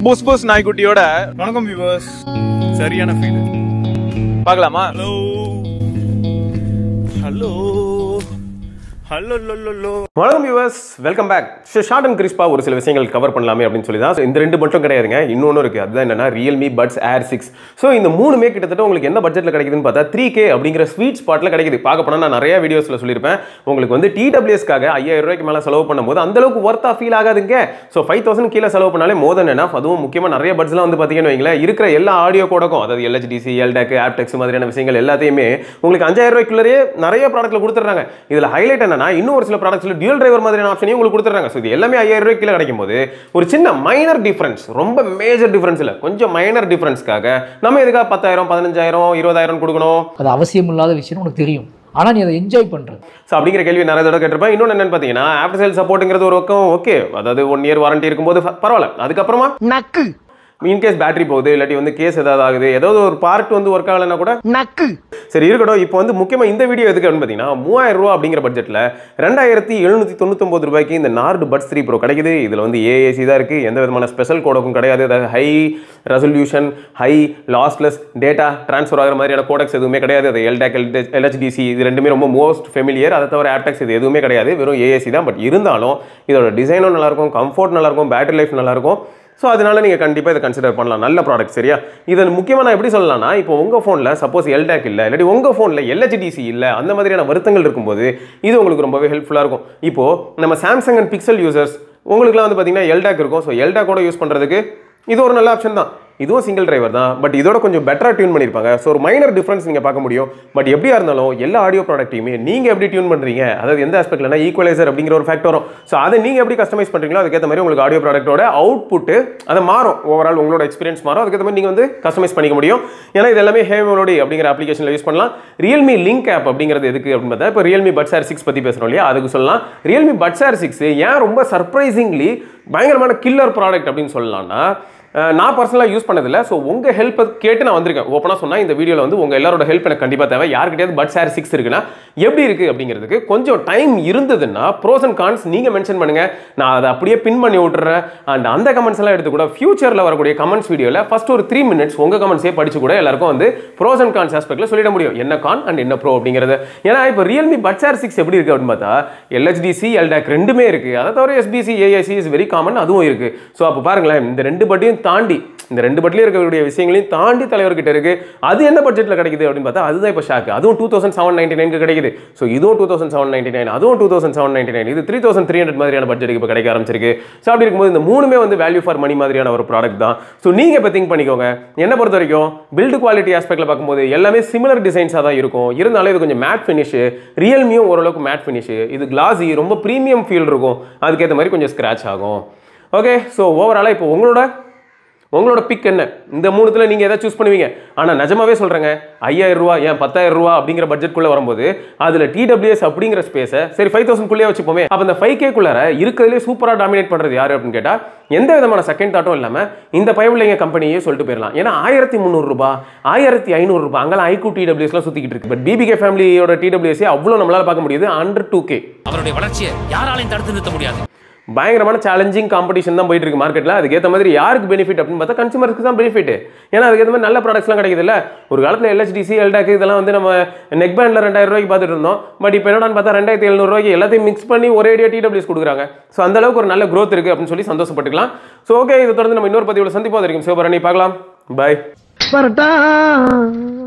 புஸ் புஸ் நாய்க்குட்டியோட வணக்கம் வியூவர்ஸ் சரியான ஃபீல் பார்க்கலாமா ஹலோ ஹலோ ஹலோ லோ வணக்கம் viewers welcome back short and கிறிஸ்பா ஒரு சில விஷயங்கள் கவர் பண்ணலாமே அப்படின்னு சொல்லி தான் So, இந்த ரெண்டு மட்டும் கிடையாதுங்க இன்னொன்று இருக்குது அதுதான் என்னன்னா Realme Buds Air six so இந்த மூணுமே கிட்டத்தட்ட உங்களுக்கு என்ன பட்ஜெட்டில் கிடைக்குதுன்னு பார்த்தா த்ரீ கே அப்படிங்கிற ஸ்வீட் ஸ்பாட்டில் கிடைக்குது பார்க்க போனால் நான் நிறைய வீடியோஸில் சொல்லியிருப்பேன் உங்களுக்கு வந்து டிடபிள்யூஎஸ்க்காக ஐயாயிரம் ரூபாய்க்கு மேலே செலவு பண்ணும்போது அந்த அளவுக்கு ஒர்த்தாக ஃபீல் ஆகாதுங்க ஸோ ஃபைவ் தௌசண்ட் கீழே செலவு பண்ணாலே மோதன் என்ன அதுவும் முக்கியமாக நிறைய பட்ஸ்லாம் வந்து பார்த்தீங்கன்னு வைங்களேன் இருக்கிற எல்லா ஆடியோ கோடக்கும் அதாவது எல்ஹெச்டிசி எல்டெக் ஆப்டெக்ஸ் மாதிரியான விஷயங்கள் எல்லாத்தையுமே உங்களுக்கு அஞ்சாயிரம் ரூபாய்க்குள்ளேயே நிறைய ப்ராடக்ட்ல கொடுத்துட்றாங்க இதில் ஹைலைட் என்னன்னா இன்னும் ஒரு சில ப்ராடக்ட்ஸ்ல டியூல் டிரைவர் மாதிரியான ஆப்ஷனையும் உங்களுக்கு கொடுத்துறாங்க ஸோ இது எல்லாமே ஐயாயிரம் ரூபாய் கீழே கிடைக்கும் போது ஒரு சின்ன மைனர் டிஃபரன்ஸ் ரொம்ப மேஜர் டிஃபரன்ஸ் இல்லை கொஞ்சம் மைனர் டிஃபரன்ஸ்க்காக நம்ம எதுக்காக பத்தாயிரம் பதினஞ்சாயிரம் இருபதாயிரம் கொடுக்கணும் அது அவசியம் இல்லாத விஷயம் உனக்கு தெரியும் ஆனால் நீ அதை என்ஜாய் பண்ணுற ஸோ அப்படிங்கிற கேள்வி நிறைய தடவை கேட்டிருப்பேன் இன்னொன்று என்னன்னு பார்த்தீங்கன்னா ஆஃப்டர் சேல் சப்போர்ட்டுங்கிறது ஒரு பக்கம் ஓகே அதாவது ஒன் இயர் வாரண்டி இருக்கும்போது ப- பரவாயில்ல அதுக்கப்புறமா நக்கு இன்கேஸ் பேட்டரி போகுது இல்லாட்டி வந்து கேஸ் ஏதாவது ஆகுது ஏதாவது ஒரு பார்ட் வந்து ஒர்க் ஆகலைன்னா கூட நக்கு சரி இருக்கட்டும் இப்போ வந்து முக்கியமாக இந்த வீடியோ எதுக்கு அப்படின்னு பார்த்தீங்கன்னா மூவாயிரம் ரூபா அப்படிங்கிற பட்ஜெட்டில் ரெண்டாயிரத்தி எழுநூற்றி தொண்ணூத்தொம்பது ரூபாய்க்கு இந்த நார்டு பட்ஸ் த்ரீ ப்ரோ கிடைக்குது இதில் வந்து ஏஏசி தான் இருக்குது எந்த விதமான ஸ்பெஷல் கோடக்கும் கிடையாது அதாவது high resolution high lossless data transfer ஆகிற மாதிரியான கோடக்ஸ் எதுவுமே கிடையாது அது எல்டேக் எல்ஹெச்டிசி இது ரெண்டுமே ரொம்ப மோஸ்ட் ஃபெமிலியர் அதை தவிர ஆப்டெக்ஸ் இது எதுவுமே கிடையாது வெறும் ஏஏசி தான் பட் இருந்தாலும் இதோட டிசைனும் நல்லாயிருக்கும் கம்ஃபர்ட் நல்லாயிருக்கும் பேட்டரி லைஃப் நல்லாயிருக்கும் ஸோ அதனால நீங்கள் கண்டிப்பாக இதை கன்சிடர் பண்ணலாம் நல்ல ப்ராடக்ட் சரியா இதில் முக்கியமாக நான் எப்படி சொல்லலாம்னா இப்போ உங்கள் ஃபோனில் சப்போஸ் எல்டேக் இல்லை இல்லாட்டி உங்கள் ஃபோனில் எல்ஹெச்டிசி இல்லை அந்த மாதிரியான வருத்தங்கள் இருக்கும்போது இது உங்களுக்கு ரொம்பவே ஹெல்ப்ஃபுல்லாக இருக்கும் இப்போது நம்ம சாம்சங் அண்ட் பிக்சல் யூசர்ஸ் உங்களுக்குலாம் வந்து பார்த்தீங்கன்னா எல்டேக் இருக்கும் ஸோ எல்டேக்கோட யூஸ் பண்ணுறதுக்கு இது ஒரு நல்ல ஆப்ஷன் தான் இதுவும் சிங்கிள் டிரைவர் தான் பட் இதோட கொஞ்சம் பெட்டராக டியூன் பண்ணியிருப்பாங்க ஸோ ஒரு மைனர் டிஃப்ரென்ஸ் நீங்கள் பார்க்க முடியும் பட் எப்படியா இருந்தாலும் எல்லா ஆடியோ ப்ராடக்ட்டையுமே நீங்கள் எப்படி டியூன் பண்ணுறீங்க அதாவது எந்த ஆஸ்பெக்ட்லனா ஈக்குவலைசர் அப்படிங்கிற ஒரு ஃபேக்ட் வரும் ஸோ அதை நீங்கள் எப்படி கஸ்டமைஸ் பண்ணுறீங்களோ அதுக்கேற்ற மாதிரி உங்களுக்கு ஆடியோ ப்ராடக்ட்டோட அவுட்புட்டு அது மாறும் ஓவரால் உங்களோட எக்ஸ்பீரியன்ஸ் மாறும் அதுக்கேற்ற மாதிரி நீங்கள் வந்து கஸ்டமைஸ் பண்ணிக்க முடியும் ஏன்னா இது எல்லாமே ஹே மெலோடி அப்படிங்கிற அப்ளிகேஷனில் யூஸ் பண்ணலாம் ரியல்மி லிங்க் ஆப் அப்படிங்கிறது எதுக்கு அப்படின்னு பார்த்தா இப்போ ரியல்மி பட்ஸ் ஆர் சிக்ஸ் பற்றி பேசுகிறோம் இல்லையா அதுக்கு சொல்லலாம் ரியல்மி பட்ஸ் ஆர் சிக்ஸ் ஏன் ரொம்ப சர்ப்ரைசிங்லி பயங்கரமான கில்லர் ப்ராடக்ட் அப்படின்னு சொல்லலாம்னா அஹ் நான் பர்சனலாக யூஸ் பண்ணதில்ல ஸோ உங்கள் ஹெல்ப் கேட்டு நான் வந்திருக்கேன் ஓப்பனாக சொன்னால் இந்த வீடியோவில் வந்து உங்கள் எல்லாரோட ஹெல்ப் எனக்கு கண்டிப்பாக தேவை யாருக்கிட்டயாவது பட்ஸ் ஏர் சிக்ஸ் இருக்குன்னா எப்படி இருக்குது அப்படிங்கிறதுக்கு கொஞ்சம் டைம் இருந்ததுன்னா ப்ரோஸ் அண்ட் கான்ஸ் நீங்கள் மென்ஷன் பண்ணுங்கள் நான் அதை அப்படியே பின் பண்ணி விட்டுறேன் அண்ட் அந்த கமெண்ட்ஸ் எல்லாம் எடுத்து கூட ஃபியூச்சரில் வரக்கூடிய கமெண்ட்ஸ் வீடியோவில் ஃபர்ஸ்ட் ஒரு த்ரீ மினிட்ஸ் உங்கள் கமெண்ட்ஸே படிச்சு கூட எல்லாருக்கும் வந்து ப்ரோஸ் அண்ட் கான்ஸ் ஆஸ்பெக்டில் சொல்லிட முடியும் என்ன கான் அண்ட் என்ன ப்ரோ அப்படிங்கிறது ஏன்னா இப்போ ரியல்மி பட்ஸ் ஆர் சிக்ஸ் எப்படி இருக்குது அப்படின்னு பார்த்தா எல்ஹெச்டிசி எல்டாக் ரெண்டுமே இருக்குது அதை தவிர SBC AAC is very common அதுவும் இருக்குது ஸோ அப்போ பாருங்களேன் இந்த ரெண்டு பட்டியும் தாண்டி இந்த ரெண்டு பட்டிலையும் இருக்கக்கூடிய விஷயங்களையும் தாண்டி தலைவர்கிட்ட இருக்கு அது என்ன பட்ஜெட்டில் கிடைக்குது அப்படின்னு பார்த்தா அதுதான் இப்போ ஷாக் அதுவும் டூ தௌசண்ட் செவன் நைன்டி நைனுக்கு கிடைக்குது ஸோ இதுவும் two thousand seven ninety nine அதுவும் two thousand seven ninety nine இது த்ரீ தௌசண்ட் த்ரீ ஹண்ட்ரட் மாதிரியான பட்ஜெட்டுக்கு இப்போ கிடைக்க ஆரம்பிச்சிருக்கு ஸோ அப்படி இருக்கும்போது இந்த மூணுமே வந்து வேல்யூ ஃபார் மணி மாதிரியான ஒரு ப்ராடக்ட் தான் ஸோ நீங்கள் இப்போ திங்க் பண்ணிக்கோங்க என்ன பொறுத்த வரைக்கும் பில்டு குவாலிட்டி ஆஸ்பெக்டில் பார்க்கும்போது எல்லாமே சிமிலர் டிசைன்ஸாக தான் இருக்கும் இருந்தாலும் இது கொஞ்சம் மேட் ஃபினிஷு ரியல்மியும் ஓரளவுக்கு மேட் ஃபினிஷு இது கிளாஸி ரொம்ப ப்ரீமியம் ஃபீல் இருக்கும் அதுக்கேற்ற மாதிரி கொஞ்சம் ஸ்க்ராட்ச் ஆகும் ஓகே ஸோ ஓவராலாக இப்போ உங்களோட உங்களோட பிக் என்ன இந்த மூணுத்தில் நீங்கள் எதை சூஸ் பண்ணுவீங்க ஆனால் நிஜமாவே சொல்கிறேங்க ஐயாயிரம் ரூபா ஏன் பத்தாயிரம் ரூபா அப்படிங்கிற பட்ஜெட்குள்ளே வரும்போது அதில் டிடபிள்யூஎஸ் அப்படிங்கிற ஸ்பேஸை சரி ஃபைவ் தௌசண்ட்குள்ளேயே வச்சுப்போமே அப்போ இந்த ஃபைவ் கேக்குள்ளார இருக்கிறதுலே சூப்பராக டாமினேட் பண்ணுறது யார் அப்படின்னு கேட்டால் எந்த விதமான செகண்ட் தாட்டும் இல்லாமல் இந்த பயவுள்ளைங்க கம்பெனியே சொல்லிட்டு போயிடலாம் ஏன்னா ஆயிரத்தி முந்நூறுரூபா ஆயிரத்தி ஐநூறுரூபா அங்கெல்லாம் ஐக்கூ டிடபிள்யூஸ்லாம் சுற்றிக்கிட்டு இருக்கு பட் பிபிகே ஃபேமிலியோட டிடபிள்யூஎஸ்ஏ அவ்வளோ நம்மளால் பார்க்க முடியுது அண்டர் டூ கே அவருடைய வளர்ச்சியை யாராலையும் தடுத்து நிறுத்த முடியாது பயங்கரமான சேலஞ்சிங் காம்படிஷன் தான் போயிட்டு இருக்கு மார்க்கெட்டில் அதுக்கேற்ற மாதிரி யாருக்கு பெனிஃபிட் அப்படின்னு பார்த்தா கன்சூமருக்கு தான் பெனிஃபிட் ஏன்னா அதுக்கேற்ற மாதிரி நல்ல ப்ராடக்ட்ஸ்லாம் கிடைக்குதுல்ல ஒரு காலத்தில் எல்ஹெச்டிசி எல்டாக் இதெல்லாம் வந்து நம்ம நெக் பேண்டில் ரெண்டாயிரம் ரூபாய்க்கு பார்த்துட்டு இருந்தோம் பட் இப்போ என்னடான்னு பார்த்தா ரெண்டாயிரத்தி எழுநூறுவாய்க்கு எல்லாத்தையும் மிக்ஸ் பண்ணி ஒரே அடியாக டிடபிள்யூஸ் கொடுக்குறாங்க ஸோ அந்த அளவுக்கு ஒரு நல்ல growth இருக்குது அப்படின்னு சொல்லி சந்தோஷப்பட்டுக்கலாம் ஸோ ஓகே இதை தொடர்ந்து நம்ம இன்னொரு பதிவில் சந்திப்போம் வரைக்கும் சிவபரணி பார்க்கலாம் பாய் வரட்டா